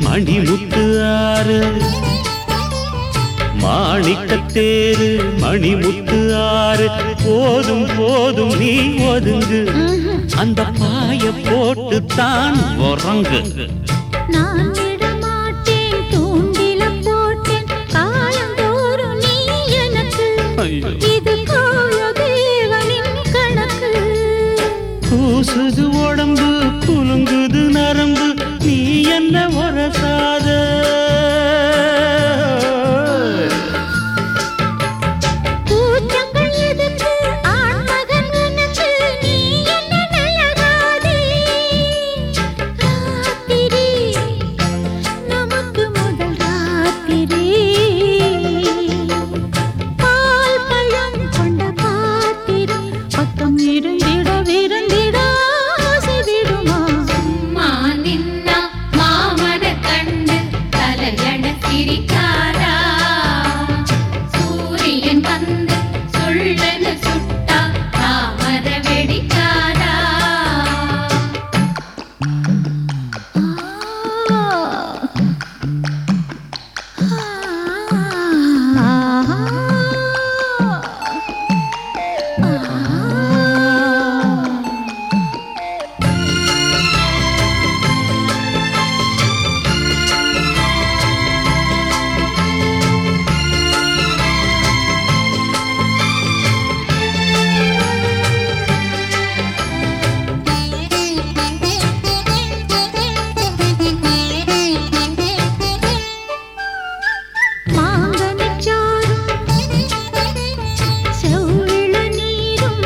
மணிமுத்து ஆறு மாணிக்கத்தேரு மணிமுத்து ஆறு போதும் போதும் நீ ஒதுங்கு அந்த பாய போட்டு தான் உறங்கு நான் விடமாட்டேன் தூண்டில போட்டேன் காலந்தோறும் நீ எனக்கு ஐயோ. இது கால தேவனின் கணக்கு கூசுது உடம்பு குலுங்குது நரம்பு நீ என்ன உரசாத கூச்சங்கள் எதுக்கு ஆண்மகன் எனக்கு நீ என்ன நல்லதாதே ராத்திரி நமக்கு முதல் ராத்திரி பால் பழம் கொண்ட பாத்திரம் பக்கம் இருந்திட விருந்திட ஆசை விடுமா மானின்னா மாமன கண்டு கலையட சிரிக்காரா சூரியன் வந்து சொல்லன சுட்டா தாமர வெடிக்காரா மாங்கனிச்சாரும் செவ்விள நீரும்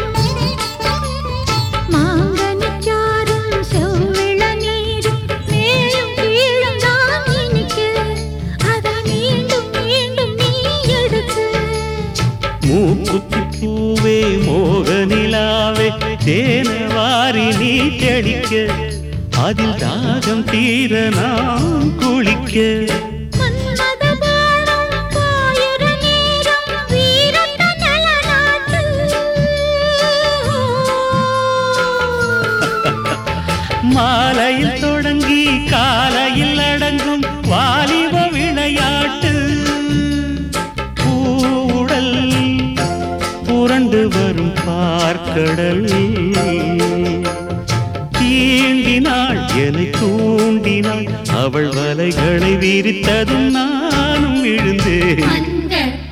மாங்கனிச்சாரும் செவ்விள நீரும் மேலும் கீழும் நான் இனிக்க அதை மீண்டும் மீண்டும் நீ எடுக்க மூக்குத்தி பூவே மோகனிலாவே தேனவாரி நீ தெளிக்க அதில் தாகம் தீர நாம் குளிக்க மன்மத பாணம் பாயுற நேரம் வீரத்த நலநாட்டு மாலையில் தொடங்கி காலையில் அடங்கும் வாலிப விளையாட்டு பூவுடல் புரண்டு வரும் பார்க்கடல் தீண்டினாள் என்னை தூண்டினாள் அவள் வலைகளை விரித்ததும் நானும் விழுந்தேன் அந்த